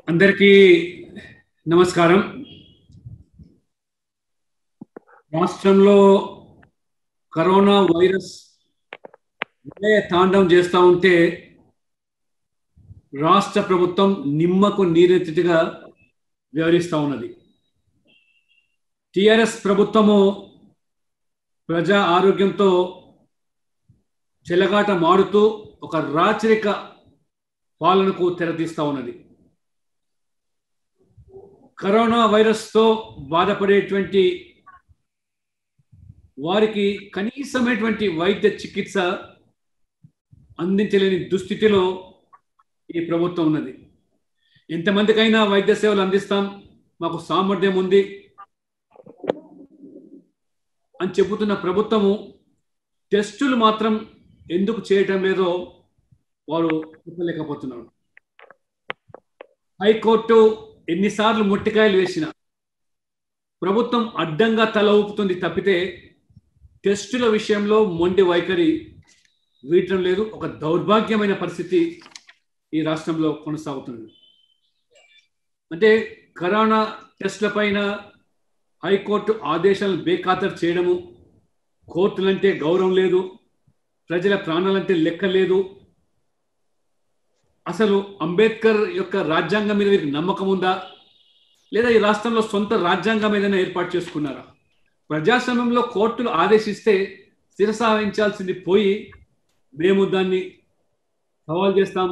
అందరికీ నమస్కారం రాష్ట్రంలో కరోనా వైరస్ విలయ తాండవం చేస్తూ ఉంటే రాష్ట్ర ప్రభుత్వం నిమ్మకు నీరెత్తిగా వ్యవహరిస్తూ ఉన్నది టిఆర్ఎస్ ప్రభుత్వము ప్రజా ఆరోగ్యంతో చెలగాట మారుతూ ఒక రాచరిక పాలనకు తెరతీస్తూ ఉన్నది కరోనా వైరస్తో బాధపడేటువంటి వారికి కనీసమైనటువంటి వైద్య చికిత్స అందించలేని దుస్థితిలో ఈ ప్రభుత్వం ఉన్నది ఎంతమందికైనా వైద్య సేవలు అందిస్తాం మాకు సామర్థ్యం ఉంది అని చెబుతున్న ప్రభుత్వము టెస్టులు మాత్రం ఎందుకు చేయటం లేదో వారు చెప్పలేకపోతున్నారు హైకోర్టు ఎన్నిసార్లు ముట్టికాయలు వేసిన ప్రభుత్వం అడ్డంగా తల ఊపుతుంది తప్పితే టెస్టుల విషయంలో మొండి వైఖరి వీయటం లేదు ఒక దౌర్భాగ్యమైన పరిస్థితి ఈ రాష్ట్రంలో కొనసాగుతుంది అంటే కరోనా టెస్టుల పైన హైకోర్టు ఆదేశాలను బేఖాతరు చేయడము కోర్టులంటే గౌరవం లేదు ప్రజల ప్రాణాలంటే లెక్క లేదు అసలు అంబేద్కర్ యొక్క రాజ్యాంగం మీద వీరికి నమ్మకం ఉందా లేదా ఈ రాష్ట్రంలో సొంత రాజ్యాంగం ఏదైనా ఏర్పాటు చేసుకున్నారా ప్రజాస్వామ్యంలో కోర్టులు ఆదేశిస్తే శిరసావించాల్సింది పోయి మేము దాన్ని సవాల్ చేస్తాం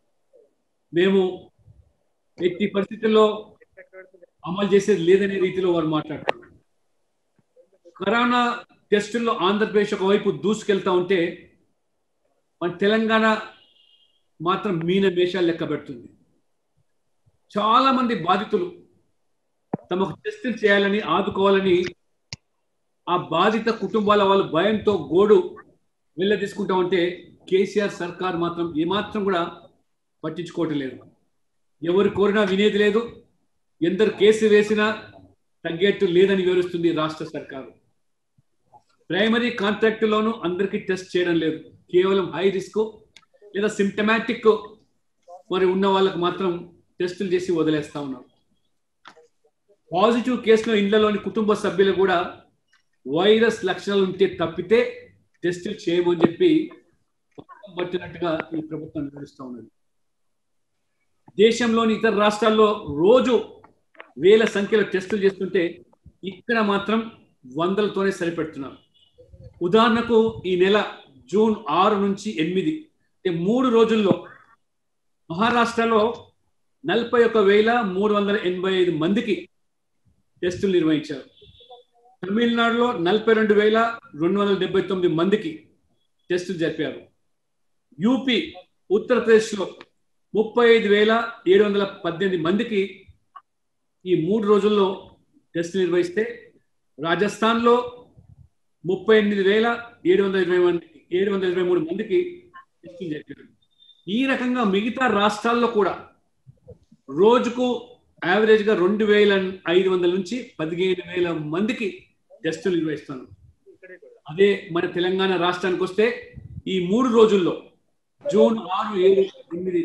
మేము ఎట్టి పరిస్థితుల్లో అమలు చేసేది లేదనే రీతిలో వారు మాట్లాడుతున్నారు కరోనా టెస్టుల్లో ఆంధ్రప్రదేశ్ ఒకవైపు దూసుకెళ్తా ఉంటే మన తెలంగాణ మాత్రం మీన వేషాలు లెక్క పెడుతుంది చాలా మంది బాధితులు తమకు టెస్టులు చేయాలని ఆదుకోవాలని ఆ బాధిత కుటుంబాల వాళ్ళు భయంతో గోడు వెళ్ళ తీసుకుంటా ఉంటే కేసీఆర్ సర్కార్ మాత్రం ఏమాత్రం కూడా పట్టించుకోవటం లేదు ఎవరు కోరినా వినేది లేదు ఎందరు కేసు వేసినా తగ్గేట్టు లేదని వివరిస్తుంది రాష్ట్ర సర్కారు ప్రైమరీ కాంట్రాక్టులోనూ అందరికీ టెస్ట్ చేయడం లేదు కేవలం హై రిస్క్ లేదా సిమ్టమాటిక్ మరి ఉన్న వాళ్ళకి మాత్రం టెస్టులు చేసి వదిలేస్తా ఉన్నారు పాజిటివ్ కేసులో ఇళ్లలోని కుటుంబ సభ్యులు కూడా వైరస్ లక్షణాలు ఉంటే తప్పితే టెస్టులు చేయమని చెప్పి పట్టినట్టుగా ఈ ప్రభుత్వం వివరిస్తూ ఉన్నది దేశంలోని ఇతర రాష్ట్రాల్లో రోజు వేల సంఖ్యలో టెస్టులు చేస్తుంటే ఇక్కడ మాత్రం వందలతోనే సరిపెడుతున్నారు ఉదాహరణకు ఈ నెల జూన్ ఆరు నుంచి ఎనిమిది మూడు రోజుల్లో మహారాష్ట్రలో నలభై ఒక వేల మూడు వందల ఎనభై ఐదు మందికి టెస్టులు నిర్వహించారు తమిళనాడులో నలభై రెండు వేల రెండు వందల డెబ్బై తొమ్మిది మందికి టెస్టులు జరిపారు యూపీ ఉత్తరప్రదేశ్లో ముప్పై ఐదు వేల ఏడు వందల పద్దెనిమిది మందికి ఈ మూడు రోజుల్లో టెస్టులు నిర్వహిస్తే రాజస్థాన్లో ముప్పై ఎనిమిది వేల ఏడు వందల ఇరవై మందికి ఏడు వందల ఇరవై మూడు మందికి టెస్టులు జరిపారు ఈ రకంగా మిగతా రాష్ట్రాల్లో కూడా రోజుకు యావరేజ్గా రెండు వేల ఐదు వందల నుంచి పదిహేను వేల మందికి టెస్టులు నిర్వహిస్తాను అదే మన తెలంగాణ రాష్ట్రానికి వస్తే ఈ మూడు రోజుల్లో జూన్ ఆరు ఏడు ఎనిమిది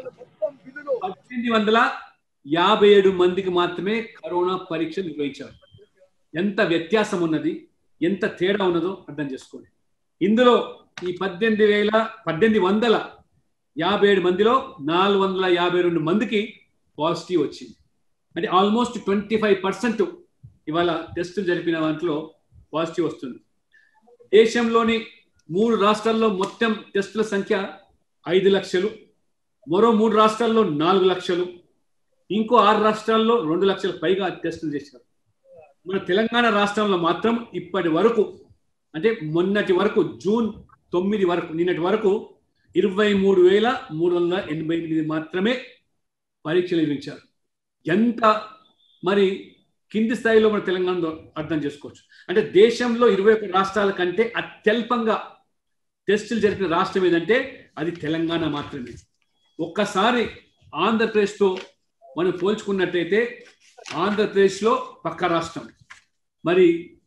పద్దెనిమిది వందల యాభై ఏడు మందికి మాత్రమే కరోనా పరీక్ష నిర్వహించారు ఎంత వ్యత్యాసం ఉన్నది ఎంత తేడా ఉన్నదో అర్థం చేసుకోండి ఇందులో ఈ పద్దెనిమిది వేల పద్దెనిమిది వందల యాభై ఏడు మందిలో నాలుగు వందల యాభై రెండు మందికి పాజిటివ్ వచ్చింది అంటే ఆల్మోస్ట్ ట్వంటీ ఫైవ్ పర్సెంట్ ఇవాళ టెస్టులు జరిపిన దాంట్లో పాజిటివ్ వస్తుంది దేశంలోని మూడు రాష్ట్రాల్లో మొత్తం టెస్టుల సంఖ్య ఐదు లక్షలు మరో మూడు రాష్ట్రాల్లో నాలుగు లక్షలు ఇంకో ఆరు రాష్ట్రాల్లో రెండు లక్షల పైగా టెస్టులు చేశారు మన తెలంగాణ రాష్ట్రంలో మాత్రం ఇప్పటి వరకు అంటే మొన్నటి వరకు జూన్ తొమ్మిది వరకు నిన్నటి వరకు ఇరవై మూడు వేల మూడు వందల ఎనభై ఎనిమిది మాత్రమే పరీక్షలు నిర్వహించారు ఎంత మరి కింది స్థాయిలో మన తెలంగాణలో అర్థం చేసుకోవచ్చు అంటే దేశంలో ఇరవై ఒక్క రాష్ట్రాల కంటే అత్యల్పంగా టెస్టులు జరిపిన రాష్ట్రం ఏదంటే అది తెలంగాణ మాత్రమే ఒక్కసారి ఆంధ్రప్రదేశ్తో మనం పోల్చుకున్నట్టయితే ఆంధ్రప్రదేశ్లో పక్క రాష్ట్రం మరి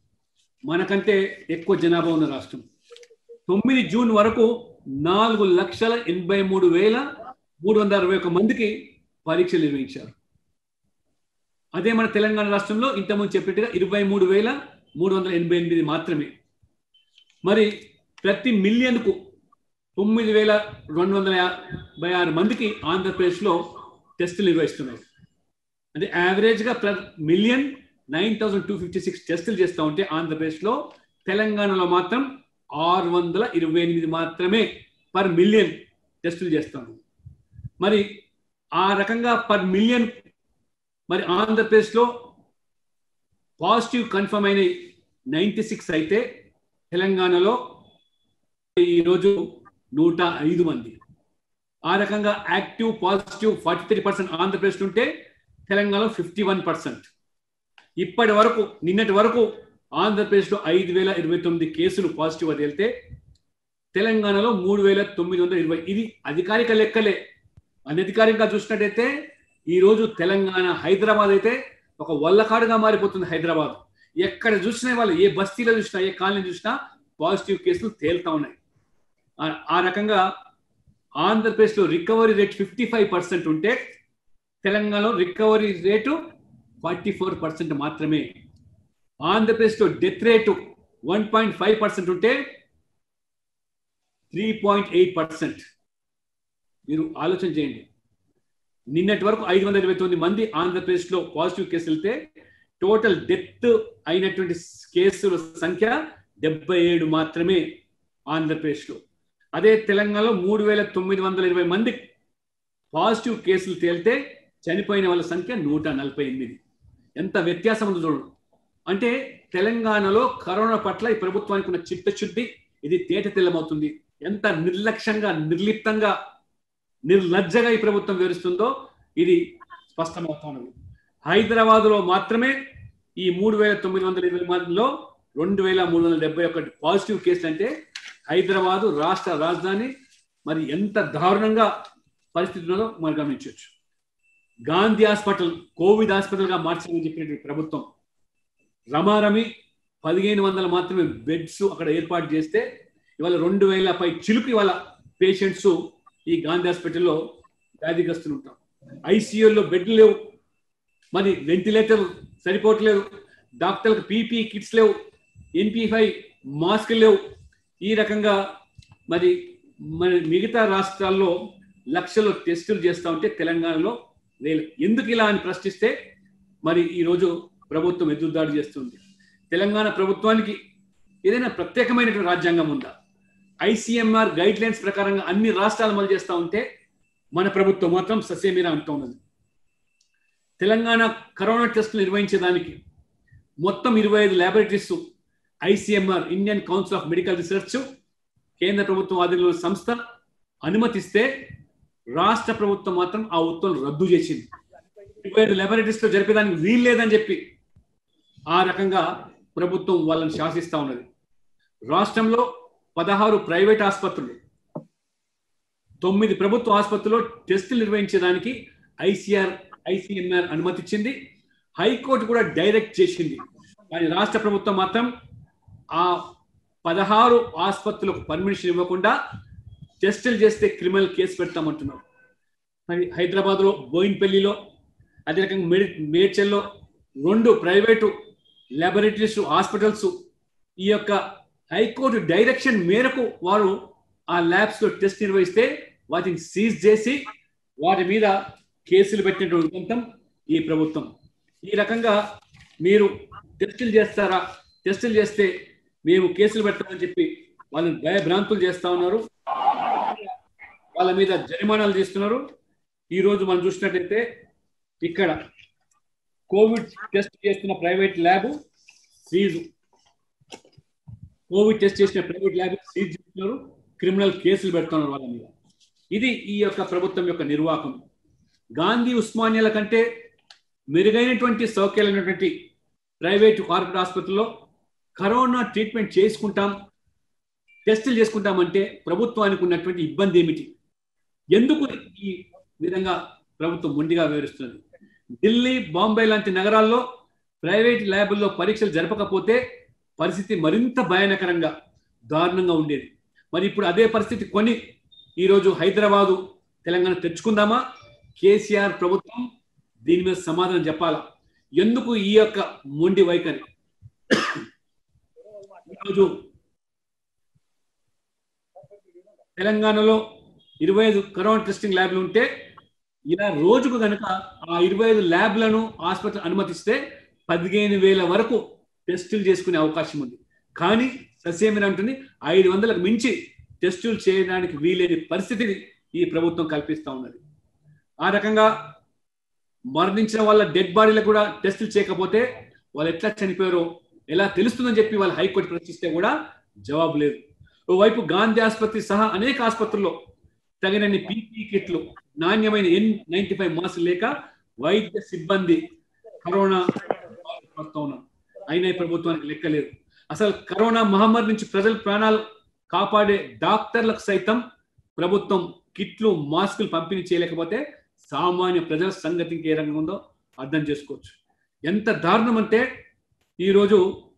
మనకంటే ఎక్కువ జనాభా ఉన్న రాష్ట్రం తొమ్మిది జూన్ వరకు నాలుగు లక్షల ఎనభై మూడు వేల మూడు వందల అరవై ఒక మందికి పరీక్షలు నిర్వహించారు అదే మన తెలంగాణ రాష్ట్రంలో ఇంతకుముందు చెప్పినట్టుగా ఇరవై మూడు వేల మూడు వందల ఎనభై ఎనిమిది మాత్రమే మరి ప్రతి మిలియన్కు తొమ్మిది వేల రెండు వందల యాభై ఆరు మందికి ఆంధ్రప్రదేశ్లో టెస్టులు నిర్వహిస్తున్నారు అంటే యావరేజ్గా ప్ర million nine thousand two fifty six టెస్టులు చేస్తూ ఉంటే ఆంధ్రప్రదేశ్లో తెలంగాణలో మాత్రం ఆరు వందల ఇరవై ఎనిమిది మాత్రమే పర్ మిలియన్ టెస్టులు చేస్తాము మరి ఆ రకంగా పర్ మిలియన్ మరి ఆంధ్రప్రదేశ్లో పాజిటివ్ కన్ఫర్మ్ అయిన నైంటీ సిక్స్ అయితే తెలంగాణలో ఈరోజు నూట ఐదు మంది ఆ రకంగా active positive forty three percent Andhra Pradesh ఉంటే తెలంగాణలో ఫిఫ్టీ వన్ పర్సెంట్ ఇప్పటి వరకు నిన్నటి వరకు ఆంధ్రప్రదేశ్లో ఐదు వేల ఇరవై తొమ్మిది కేసులు పాజిటివ్ అది వెళ్తే తెలంగాణలో మూడు వేల తొమ్మిది వందల ఇరవై ఇది అధికారిక లెక్కలే అనధికారికంగా చూసినట్టయితే ఈరోజు తెలంగాణ హైదరాబాద్ అయితే ఒక వల్లకాడుగా మారిపోతుంది హైదరాబాద్ ఎక్కడ చూసినా వాళ్ళు ఏ బస్తీలో చూసినా ఏ కాలనీ చూసినా పాజిటివ్ కేసులు తేలుతా ఉన్నాయి ఆ రకంగా ఆంధ్రప్రదేశ్లో recovery rate fifty five percent ఉంటే తెలంగాణలో recovery rate forty four percent మాత్రమే ఆంధ్రప్రదేశ్లో death rate one point five percent ఉంటే త్రీ పాయింట్ ఎయిట్ పర్సెంట్ మీరు ఆలోచన చేయండి నిన్నటి వరకు ఐదు వందల ఇరవై తొమ్మిది మంది ఆంధ్రప్రదేశ్లో పాజిటివ్ కేసులు వెళ్తే టోటల్ డెత్ అయినటువంటి కేసుల సంఖ్య డెబ్బై ఏడు మాత్రమే ఆంధ్రప్రదేశ్లో అదే తెలంగాణలో మూడు వేల తొమ్మిది వందల ఇరవై మంది పాజిటివ్ కేసులు తేలితే చనిపోయిన వాళ్ళ సంఖ్య నూట నలభై ఎనిమిది ఎంత వ్యత్యాసం ఉందో చూడండి అంటే తెలంగాణలో కరోనా పట్ల ఈ ప్రభుత్వానికి ఉన్న చిత్తశుద్ధి ఇది తేట తెల్లమవుతుంది ఎంత నిర్లక్ష్యంగా నిర్లిప్తంగా నిర్లజ్జగా ఈ ప్రభుత్వం వివరిస్తుందో ఇది స్పష్టమవుతున్నది హైదరాబాద్లో మాత్రమే ఈ మూడు వేల తొమ్మిది వందల ఇరవై మందిలో రెండు వేల మూడు వందల డెబ్బై ఒకటి పాజిటివ్ కేసులు అంటే హైదరాబాదు రాష్ట్ర రాజధాని మరి ఎంత దారుణంగా పరిస్థితి ఉన్నదో మనం గమనించవచ్చు గాంధీ హాస్పిటల్ కోవిడ్ హాస్పిటల్గా మార్చాలని చెప్పినటువంటి ప్రభుత్వం రమారమి పదిహేను వందల మాత్రమే బెడ్స్ అక్కడ ఏర్పాటు చేస్తే ఇవాళ రెండు వేల పై చిలుకు ఇవాళ పేషెంట్స్ ఈ గాంధీ హాస్పిటల్లో వ్యాధిగ్రస్తులు ఉంటాం ఐసీయూలో బెడ్లు లేవు మరి వెంటిలేటర్ సరిపోవట్లేదు డాక్టర్లకు పీపీ కిట్స్ లేవు ఎన్పీ ఫైవ్ మాస్క్ లేవు ఈ రకంగా మరి మరి మిగతా రాష్ట్రాల్లో లక్షలు టెస్టులు చేస్తూ ఉంటే తెలంగాణలో వేలు ఎందుకు ఇలా అని ప్రశ్నిస్తే మరి ఈరోజు ప్రభుత్వం ఎదురుదాడి చేస్తుంది తెలంగాణ ప్రభుత్వానికి ఏదైనా ప్రత్యేకమైనటువంటి రాజ్యాంగం ఉందా ఐసీఎంఆర్ గైడ్ లైన్స్ ప్రకారంగా అన్ని రాష్ట్రాలు అమలు చేస్తూ ఉంటే మన ప్రభుత్వం మాత్రం ససేమీరా అంటూ ఉన్నది తెలంగాణ కరోనా టెస్టులు నిర్వహించేదానికి మొత్తం ఇరవై ఐదు laboratories ICMR Indian council of medical research కేంద్ర ప్రభుత్వం ఆధీనంలో సంస్థ అనుమతిస్తే రాష్ట్ర ప్రభుత్వం మాత్రం ఆ ఉత్తర్వులు రద్దు చేసింది ఇరవై ఐదు ల్యాబొరేటరీస్లో జరిపేదానికి వీలు లేదని చెప్పి ఆ రకంగా ప్రభుత్వం వాళ్ళని శాసిస్తూ ఉన్నది రాష్ట్రంలో పదహారు ప్రైవేట్ ఆసుపత్రులు తొమ్మిది ప్రభుత్వ ఆసుపత్రుల్లో టెస్టులు నిర్వహించడానికి ఐసీఆర్ ఐసీఎంఆర్ అనుమతిచ్చింది హైకోర్టు కూడా డైరెక్ట్ చేసింది కానీ రాష్ట్ర ప్రభుత్వం మాత్రం ఆ పదహారు ఆసుపత్రులకు పర్మిషన్ ఇవ్వకుండా టెస్టులు చేస్తే క్రిమినల్ కేసు పెడతామంటున్నారు మరి హైదరాబాద్లో బోయిన్పల్లిలో అదే రకంగా మెడి మేడ్చల్లో రెండు ప్రైవేటు ల్యాబొరేటరీస్ హాస్పిటల్స్ ఈ యొక్క హైకోర్టు డైరెక్షన్ మేరకు వారు ఆ ల్యాబ్స్లో టెస్ట్ నిర్వహిస్తే వాటిని సీజ్ చేసి వాటి మీద కేసులు పెట్టినటువంటి ఉదంతం ఈ ప్రభుత్వం ఈ రకంగా మీరు టెస్టులు చేస్తారా టెస్టులు చేస్తే మేము కేసులు పెట్టమని చెప్పి వాళ్ళని భయభ్రాంతులు చేస్తా ఉన్నారు వాళ్ళ మీద జరిమానాలు చేస్తున్నారు ఈరోజు మనం చూసినట్టయితే ఇక్కడ కోవిడ్ టెస్ట్ చేస్తున్న private lab seize covid test చేసిన ప్రైవేట్ ల్యాబ్ సీజ్ చేస్తున్నారు క్రిమినల్ కేసులు పెడుతున్నారు వాళ్ళ మీద ఇది ఈ యొక్క ప్రభుత్వం యొక్క నిర్వాహకం గాంధీ ఉస్మానియాల కంటే మెరుగైనటువంటి సౌకర్యాలైనటువంటి ప్రైవేటు కార్పొరేట్ ఆసుపత్రుల్లో కరోనా ట్రీట్మెంట్ చేసుకుంటాం టెస్టులు చేసుకుంటామంటే ప్రభుత్వానికి ఉన్నటువంటి ఇబ్బంది ఏమిటి ఎందుకు ఈ విధంగా ప్రభుత్వం మొండిగా వివరిస్తుంది ఢిల్లీ బాంబే లాంటి నగరాల్లో ప్రైవేట్ ల్యాబుల్లో పరీక్షలు జరపకపోతే పరిస్థితి మరింత భయానకరంగా దారుణంగా ఉండేది మరి ఇప్పుడు అదే పరిస్థితి కొని ఈరోజు హైదరాబాదు తెలంగాణ తెచ్చుకుందామా కేసీఆర్ ప్రభుత్వం దీని మీద సమాధానం చెప్పాలా ఎందుకు ఈ యొక్క మొండి వైఖరి ఈరోజు తెలంగాణలో ఇరవై ఐదు కరోనా టెస్టింగ్ ల్యాబ్లు ఉంటే ఇలా రోజుకు గనక ఆ ఇరవై ఐదు ల్యాబ్లను ఆసుపత్రి అనుమతిస్తే పదిహేను వేల వరకు టెస్టులు చేసుకునే అవకాశం ఉంది కానీ ససేమిన ఉంటుంది ఐదు వందలకు మించి టెస్టులు చేయడానికి వీలేని పరిస్థితిని ఈ ప్రభుత్వం కల్పిస్తూ ఉన్నది ఆ రకంగా మరణించిన వాళ్ళ డెడ్ బాడీలకు కూడా టెస్టులు చేయకపోతే వాళ్ళు ఎట్లా చనిపోయారో ఎలా తెలుస్తుందని చెప్పి వాళ్ళు హైకోర్టు ప్రశ్నిస్తే కూడా జవాబు లేదు ఓవైపు గాంధీ ఆసుపత్రి సహా అనేక ఆసుపత్రుల్లో తగినన్ని పీపీ కిట్లు నాణ్యమైన ఎన్ నైన్టీ ఫైవ్ మాస్క్ లేక వైద్య సిబ్బంది కరోనా పడుతూ ఉన్నారు అయినా ఈ ప్రభుత్వానికి లెక్కలేదు అసలు కరోనా మహమ్మారి నుంచి ప్రజల ప్రాణాలు కాపాడే డాక్టర్లకు సైతం ప్రభుత్వం కిట్లు మాస్కులు పంపిణీ చేయలేకపోతే సామాన్య ప్రజల సంగతి ఏ రంగం ఉందో అర్థం చేసుకోవచ్చు ఎంత దారుణం అంటే ఈరోజు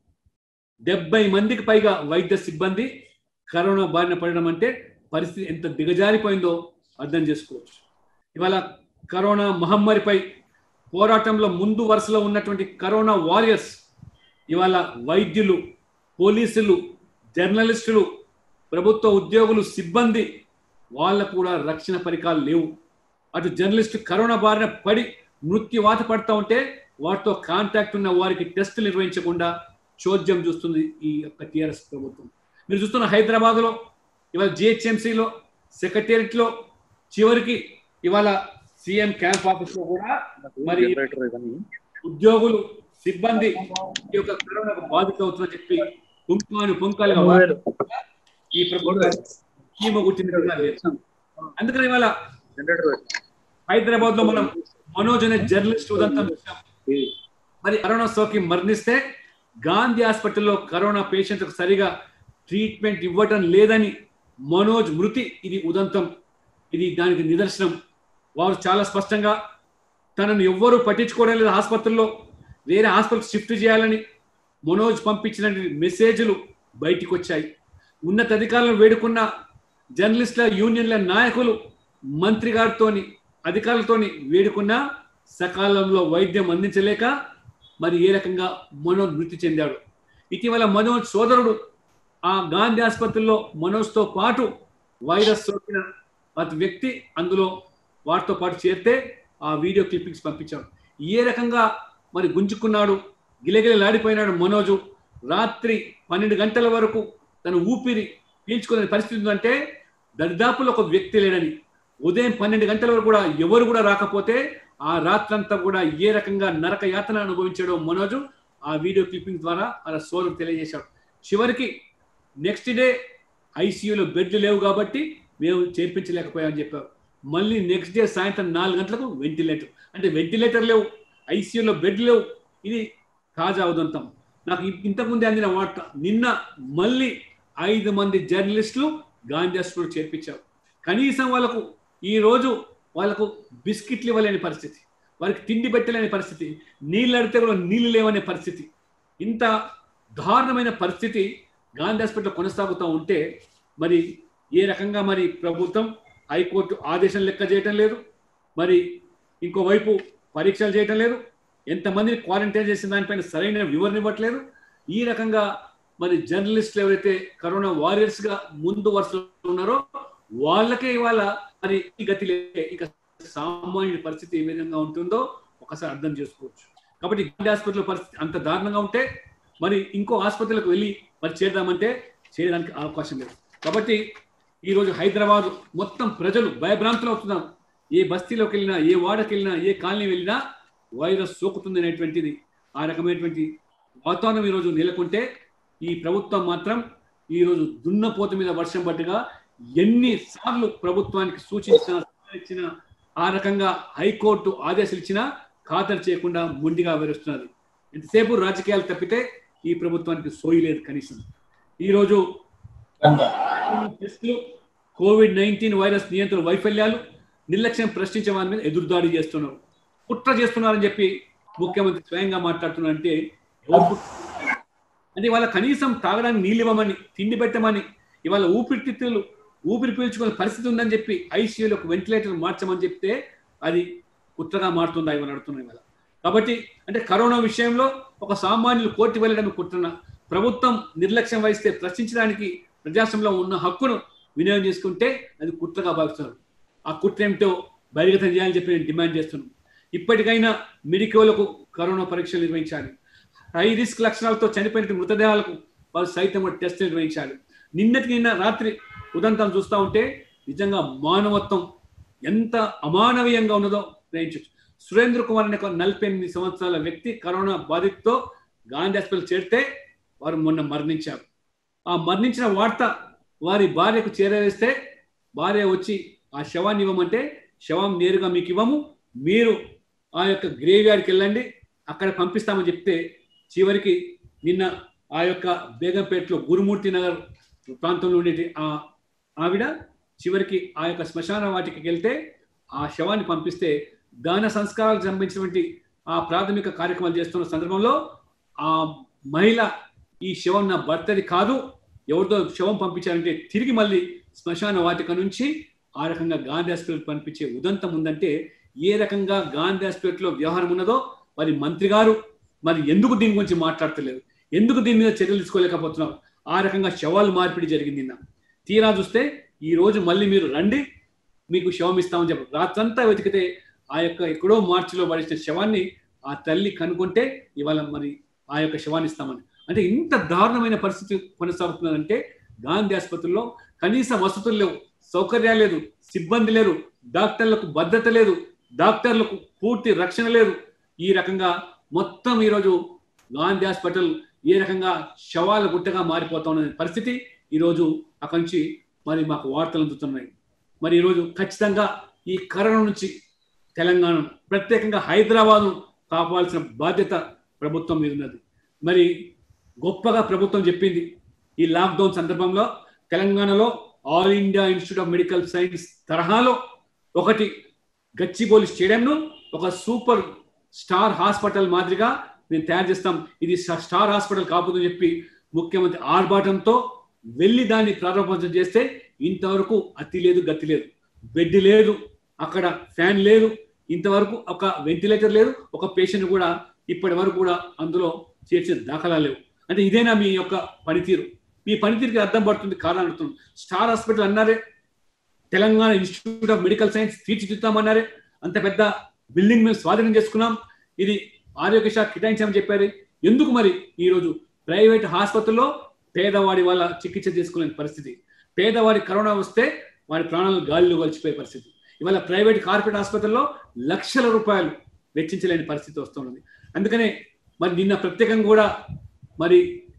డెబ్బై మందికి పైగా వైద్య సిబ్బంది కరోనా బారిన పడడం అంటే పరిస్థితి ఎంత దిగజారిపోయిందో అర్థం చేసుకోవచ్చు ఇవాళ కరోనా మహమ్మారిపై పోరాటంలో ముందు వరుసలో ఉన్నటువంటి కరోనా వారియర్స్ ఇవాళ వైద్యులు పోలీసులు జర్నలిస్టులు ప్రభుత్వ ఉద్యోగులు సిబ్బంది వాళ్ళకు కూడా రక్షణ పరికరాలు లేవు అటు జర్నలిస్టు కరోనా బారిన పడి మృత్యువాత పడుతూ ఉంటే వాటితో కాంటాక్ట్ ఉన్న వారికి టెస్టులు నిర్వహించకుండా చోద్యం చూస్తుంది ఈ యొక్క టిఆర్ఎస్ ప్రభుత్వం మీరు చూస్తున్న హైదరాబాద్లో ఇవాళ జిహెచ్ఎంసీలో సెక్రటేరియట్లో చివరికి ఇవాళ సీఎం క్యాంప్ ఆఫీస్లో కూడా మరి ఉద్యోగులు సిబ్బంది ఈ యొక్క కరోనాకు బాధిత అవుతుందని చెప్పి పుంకాను పుంకాలుగా వాడి ఈ ప్రభుత్వం చీమ గుట్టిన విధంగా లేదు. అందుకని ఇవాళ హైదరాబాద్ లో మనం మనోజ్ అనే జర్నలిస్ట్ ఉదంతం చూసాం మరి కరోనా సోకి మరణిస్తే గాంధీ హాస్పిటల్లో కరోనా పేషెంట్లకు సరిగా ట్రీట్మెంట్ ఇవ్వటం లేదని మనోజ్ మృతి ఇది ఉదంతం ఇది దానికి నిదర్శనం వారు చాలా స్పష్టంగా తనను ఎవ్వరూ పట్టించుకోవడం లేదు ఆసుపత్రుల్లో వేరే హాస్పిటల్ షిఫ్ట్ చేయాలని మనోజ్ పంపించిన మెసేజ్లు బయటికి వచ్చాయి ఉన్నత అధికారులను వేడుకున్న జర్నలిస్టుల యూనియన్ల నాయకులు మంత్రి గారితోని అధికారులతోని వేడుకున్నా సకాలంలో వైద్యం అందించలేక మరి ఏ రకంగా మనోజ్ మృతి చెందాడు ఇటీవల మనోజ్ సోదరుడు ఆ గాంధీ ఆసుపత్రిలో మనోజ్తో పాటు వైరస్ సోకిన అతి వ్యక్తి అందులో వాటితో పాటు చేరితే ఆ వీడియో క్లిప్పింగ్స్ పంపించాడు ఏ రకంగా మరి గుంజుకున్నాడు గిలగిలలాడిపోయినాడు మనోజు రాత్రి పన్నెండు గంటల వరకు తన ఊపిరి పీల్చుకునే పరిస్థితి ఉందంటే దరిదాపులో ఒక వ్యక్తి లేడని ఉదయం పన్నెండు గంటల వరకు కూడా ఎవరు కూడా రాకపోతే ఆ రాత్రంతా కూడా ఏ రకంగా నరక యాతన అనుభవించాడో మనోజు ఆ వీడియో క్లిప్పింగ్ ద్వారా అలా సోదరు తెలియజేశాడు చివరికి నెక్స్ట్ డే ఐసీయూలో బెడ్లు లేవు కాబట్టి మేము చేర్పించలేకపోయామని చెప్పారు మళ్ళీ నెక్స్ట్ డే సాయంత్రం నాలుగు గంటలకు వెంటిలేటర్ అంటే వెంటిలేటర్ లేవు ఐసీయూలో బెడ్ లేవు ఇది తాజా ఉదంతం నాకు ఇ- ఇంతకుముందే అందిన వార్త నిన్న మళ్ళీ ఐదు మంది జర్నలిస్టులు గాంధీ హాస్పిటల్ చేర్పించారు కనీసం వాళ్ళకు ఈ రోజు వాళ్ళకు బిస్కెట్లు ఇవ్వలేని పరిస్థితి వారికి తిండి పెట్టలేని పరిస్థితి నీళ్ళు అడితే కూడా నీళ్ళు లేవనే పరిస్థితి ఇంత దారుణమైన పరిస్థితి గాంధీ హాస్పిటల్ కొనసాగుతూ ఉంటే మరి ఏ రకంగా మరి ప్రభుత్వం హైకోర్టు ఆదేశం లెక్క చేయటం లేదు మరి ఇంకోవైపు పరీక్షలు చేయటం లేదు ఎంతమందిని క్వారంటైన్ చేసిన దానిపైన సరైన వివరణ ఇవ్వట్లేదు ఈ రకంగా మరి జర్నలిస్టులు ఎవరైతే కరోనా వారియర్స్ గా ముందు వరుసలో ఉన్నారో వాళ్ళకే ఇవాళ మరి ఈ గతి లే ఇక సామాన్యుడి పరిస్థితి ఏ విధంగా ఉంటుందో ఒకసారి అర్థం చేసుకోవచ్చు కాబట్టి గాంధీ హాస్పిటల్ పరిస్థితి అంత దారుణంగా ఉంటే మరి ఇంకో ఆసుపత్రులకు వెళ్ళి మరి చేద్దామంటే చేయడానికి అవకాశం లేదు కాబట్టి ఈరోజు హైదరాబాద్ మొత్తం ప్రజలు భయభ్రాంతులు అవుతున్నారు ఏ బస్తీలోకి వెళ్ళినా ఏ వాడకి వెళ్ళినా ఏ కాలనీ వెళ్ళినా వైరస్ సోకుతుంది అనేటువంటిది ఆ రకమైనటువంటి వాతావరణం ఈరోజు నెలకొంటే ఈ ప్రభుత్వం మాత్రం ఈరోజు దున్నపోత మీద వర్షం పట్టుగా ఎన్నిసార్లు ప్రభుత్వానికి సూచించిన ఇచ్చిన ఆ రకంగా హైకోర్టు ఆదేశాలు ఇచ్చినా ఖాతరు చేయకుండా మొండిగా వివరిస్తున్నది ఎంతసేపు రాజకీయాలు తప్పితే ఈ ప్రభుత్వానికి సోయి లేదు కనీసం ఈరోజు టెస్టులు కోవిడ్ నైన్టీన్ వైరస్ నియంత్రణ వైఫల్యాలు నిర్లక్ష్యం ప్రశ్నించే వారి మీద ఎదురుదాడి చేస్తున్నారు కుట్ర చేస్తున్నారని చెప్పి ముఖ్యమంత్రి స్వయంగా మాట్లాడుతున్నారంటే ఎవరు కుట్ర చేస్తున్నారు? అంటే ఇవాళ కనీసం తాగడానికి నీళ్ళు ఇవ్వమని తిండి పెట్టమని ఇవాళ ఊపిరితిత్తులు ఊపిరి పీల్చుకునే పరిస్థితి ఉందని చెప్పి ఐసీయూలో ఒక వెంటిలేటర్ మార్చమని చెప్తే అది కుట్రగా మారుతుందా ఇవన్నీ అడుగుతున్నాయి కదా కాబట్టి అంటే కరోనా విషయంలో ఒక సామాన్యులు కోర్టు వెళ్ళడం కుట్రన ప్రభుత్వం నిర్లక్ష్యం వహిస్తే ప్రశ్నించడానికి ప్రజాస్వామ్యంలో ఉన్న హక్కును వినియోగం చేసుకుంటే అది కుట్రగా భావిస్తున్నారు ఆ కుట్ర ఏమిటో బహిర్గతం చేయాలని చెప్పి నేను డిమాండ్ చేస్తున్నాను ఇప్పటికైనా మెడికోలకు కరోనా పరీక్షలు నిర్వహించాలి హై రిస్క్ లక్షణాలతో చనిపోయిన మృతదేహాలకు వాళ్ళు సైతం టెస్ట్ నిర్వహించాలి నిన్నటి నిన్న రాత్రి ఉదంతం చూస్తూ ఉంటే నిజంగా మానవత్వం ఎంత అమానవీయంగా ఉన్నదో గ్రహించవచ్చు సురేంద్ర కుమార్ అనే ఒక నలభై ఎనిమిది సంవత్సరాల వ్యక్తి కరోనా బాధితుతో గాంధీ హాస్పిటల్ చేరితే వారు మొన్న మరణించారు ఆ మరణించిన వార్త వారి భార్యకు చేరవేస్తే భార్య వచ్చి ఆ శవాన్ని ఇవ్వమంటే శవం నేరుగా మీకు ఇవ్వము మీరు ఆ యొక్క గ్రేవ్ యార్డ్కి వెళ్ళండి అక్కడ పంపిస్తామని చెప్తే చివరికి నిన్న ఆ యొక్క బేగంపేటలో గురుమూర్తి నగర్ ప్రాంతంలో ఉండే ఆ ఆవిడ చివరికి ఆ యొక్క శ్మశాన వాటికి వెళ్తే ఆ శవాన్ని పంపిస్తే దాన సంస్కారాలకు సంబంధించినటువంటి ఆ ప్రాథమిక కార్యక్రమాలు చేస్తున్న సందర్భంలో ఆ మహిళ ఈ శవం నా భర్తది కాదు ఎవరితో శవం పంపించారంటే తిరిగి మళ్ళీ శ్మశాన వాటిక నుంచి ఆ రకంగా గాంధీ హాస్పిటల్ పంపించే ఉదంతం ఉందంటే ఏ రకంగా గాంధీ హాస్పిటల్లో వ్యవహారం ఉన్నదో మరి మంత్రి గారు మరి ఎందుకు దీని గురించి మాట్లాడతలేదు ఎందుకు దీని మీద చర్యలు తీసుకోలేకపోతున్నారు ఆ రకంగా శవాలు మార్పిడి జరిగింది నిన్న తీరా చూస్తే ఈ రోజు మళ్ళీ మీరు రండి మీకు శవం ఇస్తామని చెప్పారు రాత్రంతా వెతికితే ఆ యొక్క ఎక్కడో మార్చిలో పడిచిన శవాన్ని ఆ తల్లి కనుక్కుంటే ఇవాళ మరి ఆ యొక్క శవాన్ని ఇస్తామని అంటే ఇంత దారుణమైన పరిస్థితి కొనసాగుతున్నదంటే గాంధీ ఆసుపత్రిలో కనీస వసతులు లేవు సౌకర్యాలు లేదు సిబ్బంది లేరు డాక్టర్లకు భద్రత లేదు డాక్టర్లకు పూర్తి రక్షణ లేదు ఈ రకంగా మొత్తం ఈరోజు గాంధీ హాస్పిటల్ ఏ రకంగా శవాల గుట్టగా మారిపోతా ఉన్న పరిస్థితి ఈరోజు అక్కడి నుంచి మరి మాకు వార్తలు అందుతున్నాయి మరి ఈరోజు ఖచ్చితంగా ఈ కరోనా నుంచి తెలంగాణ ప్రత్యేకంగా హైదరాబాదు కాపాడాల్సిన బాధ్యత ప్రభుత్వం మీద ఉన్నది మరి గొప్పగా ప్రభుత్వం చెప్పింది ఈ లాక్డౌన్ సందర్భంలో తెలంగాణలో all India institute of medical science తరహాలో ఒకటి గచ్చిబౌలి స్టేడియంను ఒక సూపర్ స్టార్ హాస్పిటల్ మాదిరిగా మేము తయారు చేస్తాం ఇది స్టార్ హాస్పిటల్ కాకపోతే చెప్పి ముఖ్యమంత్రి ఆర్భాటంతో వెళ్ళి దాన్ని ప్రారంభోత్సవం చేస్తే ఇంతవరకు అతి లేదు గతి లేదు బెడ్ లేదు అక్కడ ఫ్యాన్ లేదు ఇంతవరకు ఒక వెంటిలేటర్ లేదు ఒక పేషెంట్ కూడా ఇప్పటి వరకు కూడా అందులో చేర్చిన దాఖలా లేవు అంటే ఇదేనా మీ యొక్క పనితీరు మీ పనితీరుకి అర్థం పడుతుంది కారణం అడుగుతున్నాం స్టార్ హాస్పిటల్ అన్నారే Telangana institute of medical science తీర్చిదిద్దామన్నారే అంత పెద్ద బిల్డింగ్ మేము స్వాధీనం చేసుకున్నాం ఇది ఆరోగ్య శాఖ కేటాయించామని చెప్పారు ఎందుకు మరి ఈరోజు ప్రైవేట్ ఆసుపత్రుల్లో పేదవాడి వల్ల చికిత్స చేసుకునే పరిస్థితి పేదవాడి కరోనా వస్తే వారి ప్రాణాలు గాలిలో కలిసిపోయే పరిస్థితి ఇవాళ ప్రైవేట్ కార్పొరేట్ ఆసుపత్రుల్లో లక్షల రూపాయలు వెచ్చించలేని పరిస్థితి వస్తున్నది అందుకనే మరి నిన్న ప్రత్యేకంగా కూడా మరి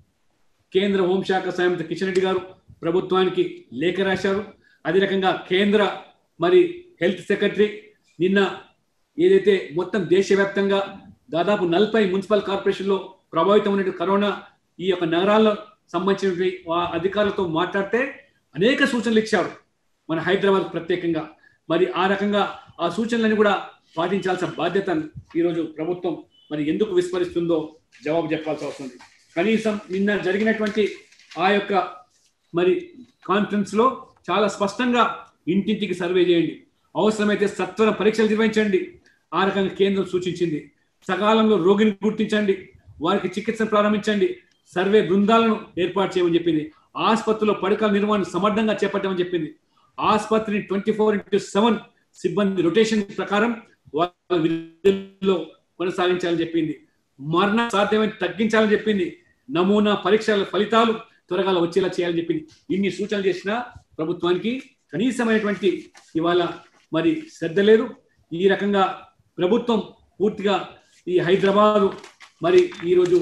కేంద్ర హోంశాఖ సాయంత్ర కిషన్ రెడ్డి గారు ప్రభుత్వానికి లేఖ రాశారు అదే రకంగా కేంద్ర మరి హెల్త్ సెక్రటరీ నిన్న ఏదైతే మొత్తం దేశవ్యాప్తంగా దాదాపు నలభై మున్సిపల్ కార్పొరేషన్లో ప్రభావితమైన కరోనా ఈ యొక్క నగరాల్లో సంబంధించిన అధికారులతో మాట్లాడితే అనేక సూచనలు ఇచ్చారు మన హైదరాబాద్ ప్రత్యేకంగా మరి ఆ రకంగా ఆ సూచనలను కూడా పాటించాల్సిన బాధ్యత ఈరోజు ప్రభుత్వం మరి ఎందుకు విస్మరిస్తుందో జవాబు చెప్పాల్సి వస్తుంది కనీసం నిన్న జరిగినటువంటి ఆ యొక్క మరి కాన్ఫరెన్స్ లో చాలా స్పష్టంగా ఇంటింటికి సర్వే చేయండి అవసరమైతే సత్వర పరీక్షలు నిర్వహించండి ఆ రకంగా కేంద్రం సూచించింది సకాలంలో రోగిని గుర్తించండి వారికి చికిత్స ప్రారంభించండి సర్వే బృందాలను ఏర్పాటు చేయమని చెప్పింది ఆసుపత్రిలో పడకల నిర్వహణ సమర్థంగా చేపట్టమని చెప్పింది ఆసుపత్రిని ట్వంటీ ఫోర్ ఇంటూ సెవెన్ సిబ్బంది రొటేషన్ ప్రకారం వాళ్ళ విధుల్లో కొనసాగించాలని చెప్పింది మరణ సాధ్యమైన తగ్గించాలని చెప్పింది నమూనా పరీక్షల ఫలితాలు త్వరగా వచ్చేలా చేయాలని చెప్పింది ఇన్ని సూచనలు చేసిన ప్రభుత్వానికి కనీసమైనటువంటి ఇవాళ మరి శ్రద్ధ లేదు ఈ రకంగా ప్రభుత్వం పూర్తిగా ఈ హైదరాబాదు మరి ఈరోజు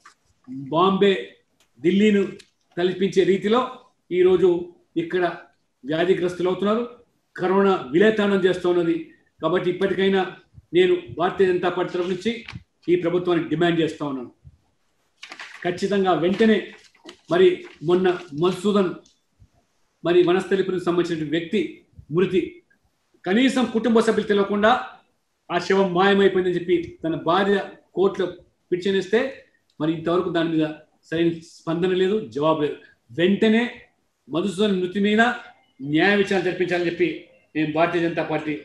బాంబే ఢిల్లీను కల్పించే రీతిలో ఈరోజు ఇక్కడ వ్యాధిగ్రస్తులు అవుతున్నారు కరోనా విలేతానం చేస్తున్నది కాబట్టి ఇప్పటికైనా నేను భారతీయ జనతా పార్టీ తరఫు నుంచి ఈ ప్రభుత్వానికి డిమాండ్ చేస్తా ఉన్నాను ఖచ్చితంగా వెంటనే మరి మొన్న మధుసూదన్ మరి వనస్థలిపురికి సంబంధించిన వ్యక్తి మృతి కనీసం కుటుంబ సభ్యులు తెలియకుండా ఆ శవం మాయమైపోయిందని చెప్పి తన భార్య కోర్టులో పిటిషన్ ఇస్తే మరి ఇంతవరకు దాని మీద సరైన స్పందన లేదు జవాబు లేదు వెంటనే మధుసూదన్ మృతి మీద న్యాయ విచారణ జరిపించాలని చెప్పి నేను భారతీయ జనతా పార్టీ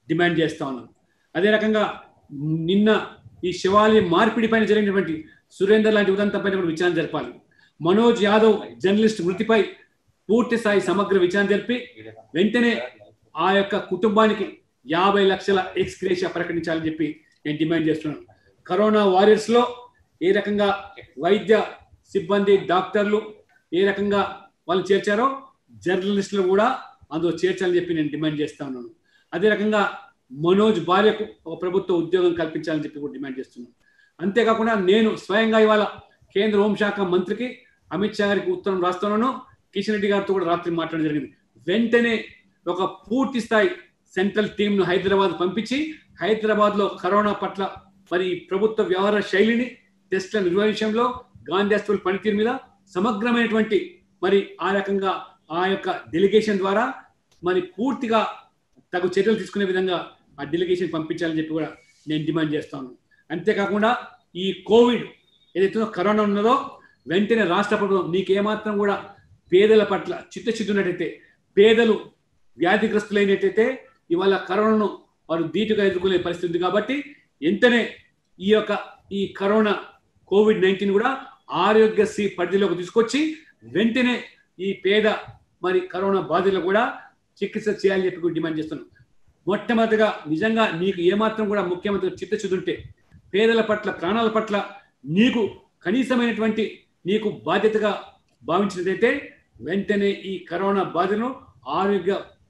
డిమాండ్ చేస్తా ఉన్నాను అదే రకంగా నిన్న ఈ శివాలయ మార్పిడి పైన జరిగినటువంటి సురేందర్ లాంటి ఉదంతం పైన కూడా విచారణ జరపాలి మనోజ్ యాదవ్ జర్నలిస్ట్ మృతిపై పూర్తి స్థాయి సమగ్ర విచారణ జరిపి వెంటనే ఆ యొక్క కుటుంబానికి యాభై లక్షల ఎక్స్గ్రేషియా ప్రకటించాలని చెప్పి నేను డిమాండ్ చేస్తున్నాను కరోనా వారియర్స్ లో ఏ రకంగా వైద్య సిబ్బంది డాక్టర్లు ఏ రకంగా వాళ్ళు చేర్చారో జర్నలిస్టులు కూడా అందులో చేర్చాలని చెప్పి నేను డిమాండ్ చేస్తా ఉన్నాను అదే రకంగా మనోజ్ భార్యకు ఒక ప్రభుత్వ ఉద్యోగం కల్పించాలని చెప్పి కూడా డిమాండ్ చేస్తున్నాను అంతేకాకుండా నేను స్వయంగా ఇవాళ కేంద్ర హోంశాఖ మంత్రికి అమిత్ షా గారికి ఉత్తరం రాస్తున్నాను కిషన్ రెడ్డి గారితో కూడా రాత్రి మాట్లాడడం జరిగింది వెంటనే ఒక పూర్తి స్థాయి సెంట్రల్ టీంను హైదరాబాద్ పంపించి హైదరాబాద్ లో కరోనా పట్ల మరి ప్రభుత్వ వ్యవహార శైలిని టెస్ట్ల నిర్వహించడంలో గాంధీ హాస్పిటల్ పనితీరు మీద సమగ్రమైనటువంటి మరి ఆ రకంగా ఆ యొక్క డెలిగేషన్ ద్వారా మరి పూర్తిగా తగు చర్యలు తీసుకునే విధంగా ఆ డెలిగేషన్ పంపించాలని చెప్పి కూడా నేను డిమాండ్ చేస్తాను అంతేకాకుండా ఈ కోవిడ్ ఏదైతే కరోనా ఉన్నదో వెంటనే రాష్ట్ర ప్రభుత్వం నీకేమాత్రం కూడా పేదల పట్ల చిత్తశుద్ధి ఉన్నట్టయితే పేదలు వ్యాధిగ్రస్తులైనట్టయితే ఇవాళ కరోనాను వారు ధీటుగా ఎదుర్కొనే పరిస్థితి ఉంది కాబట్టి వెంటనే ఈ యొక్క ఈ కరోనా కోవిడ్ నైన్టీన్ కూడా ఆరోగ్యశ్రీ పరిధిలోకి తీసుకొచ్చి వెంటనే ఈ పేద మరి కరోనా బాధితులు కూడా చికిత్స చేయాలని చెప్పి కూడా డిమాండ్ చేస్తున్నాం మొట్టమొదటిగా నిజంగా నీకు ఏమాత్రం కూడా ముఖ్యమంత్రి చిత్తశుద్ధి ఉంటే పేదల పట్ల ప్రాణాల పట్ల నీకు కనీసమైనటువంటి నీకు బాధ్యతగా భావించినట్లయితే వెంటనే ఈ కరోనా బాధను ఆరోగ్య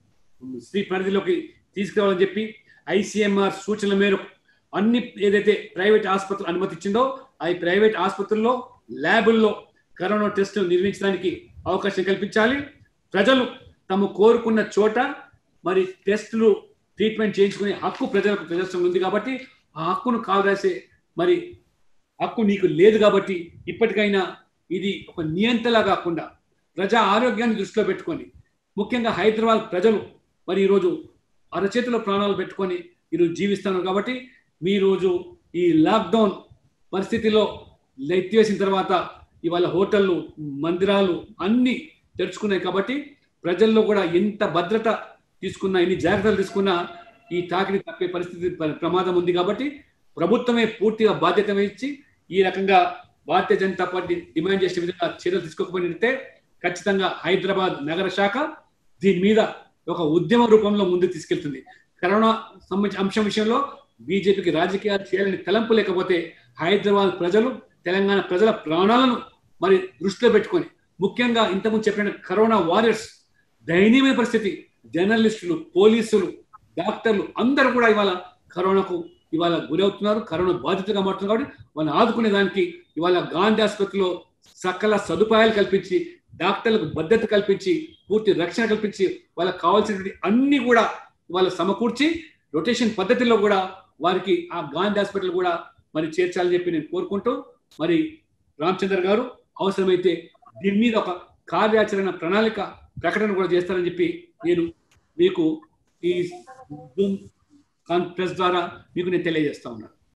శ్రీ పరిధిలోకి తీసుకురావాలని చెప్పి ఐసీఎంఆర్ సూచనల మేరకు అన్ని ఏదైతే ప్రైవేట్ ఆసుపత్రులు అనుమతి ఇచ్చిందో ఆ ప్రైవేట్ ఆసుపత్రుల్లో ల్యాబుల్లో కరోనా టెస్టులు నిర్వహించడానికి అవకాశం కల్పించాలి ప్రజలు తాము కోరుకున్న చోట మరి టెస్టులు ట్రీట్మెంట్ చేయించుకునే హక్కు ప్రజలకు ప్రజాస్వామ్యం ఉంది కాబట్టి ఆ హక్కును కావరాసే మరి హక్కు నీకు లేదు కాబట్టి ఇప్పటికైనా ఇది ఒక నియంతలా కాకుండా ప్రజా ఆరోగ్యాన్ని దృష్టిలో పెట్టుకొని ముఖ్యంగా హైదరాబాద్ ప్రజలు మరి ఈరోజు అరచేతిలో ప్రాణాలు పెట్టుకొని ఈరోజు జీవిస్తున్నారు కాబట్టి మీ రోజు ఈ లాక్డౌన్ పరిస్థితిలో ఎత్తివేసిన తర్వాత ఇవాళ హోటళ్ళు మందిరాలు అన్ని తెరుచుకున్నాయి కాబట్టి ప్రజల్లో కూడా ఎంత భద్రత తీసుకున్నా ఎన్ని జాగ్రత్తలు తీసుకున్నా ఈ తాకిడి తప్పే పరిస్థితి ప్రమాదం ఉంది కాబట్టి ప్రభుత్వమే పూర్తిగా బాధ్యత వహించి ఈ రకంగా భారతీయ జనతా పార్టీ డిమాండ్ చేసే విధంగా చర్యలు తీసుకోకపోయినట్టే ఖచ్చితంగా హైదరాబాద్ నగర శాఖ దీని మీద ఒక ఉద్యమ రూపంలో ముందుకు తీసుకెళ్తుంది కరోనా సంబంధించిన అంశం విషయంలో బీజేపీకి రాజకీయాలు చేయాలని తలంపు లేకపోతే హైదరాబాద్ ప్రజలు తెలంగాణ ప్రజల ప్రాణాలను మరి దృష్టిలో పెట్టుకొని ముఖ్యంగా ఇంతకుముందు చెప్పిన కరోనా వారియర్స్ దయనీయమైన పరిస్థితి జర్నలిస్టులు పోలీసులు డాక్టర్లు అందరూ కూడా ఇవాళ కరోనాకు ఇవాళ గురవుతున్నారు కరోనా బాధితులుగా మారుతున్నారు కాబట్టి వాళ్ళని ఆదుకునే దానికి ఇవాళ గాంధీ ఆసుపత్రిలో సకల సదుపాయాలు కల్పించి డాక్టర్లకు భద్రత కల్పించి పూర్తి రక్షణ కల్పించి వాళ్ళకి కావాల్సినటువంటి అన్ని కూడా వాళ్ళ సమకూర్చి రొటేషన్ పద్ధతిలో కూడా వారికి ఆ గాంధీ హాస్పిటల్ కూడా మరి చేర్చాలని చెప్పి నేను కోరుకుంటూ మరి రామచంద్ర గారు అవసరమైతే దీని మీద ఒక కార్యాచరణ ప్రణాళిక ప్రకటన కూడా చేస్తారని చెప్పి నేను మీకు ఈ జూమ్ కాన్ఫరెన్స్ ద్వారా మీకు నేను తెలియజేస్తా ఉన్నాను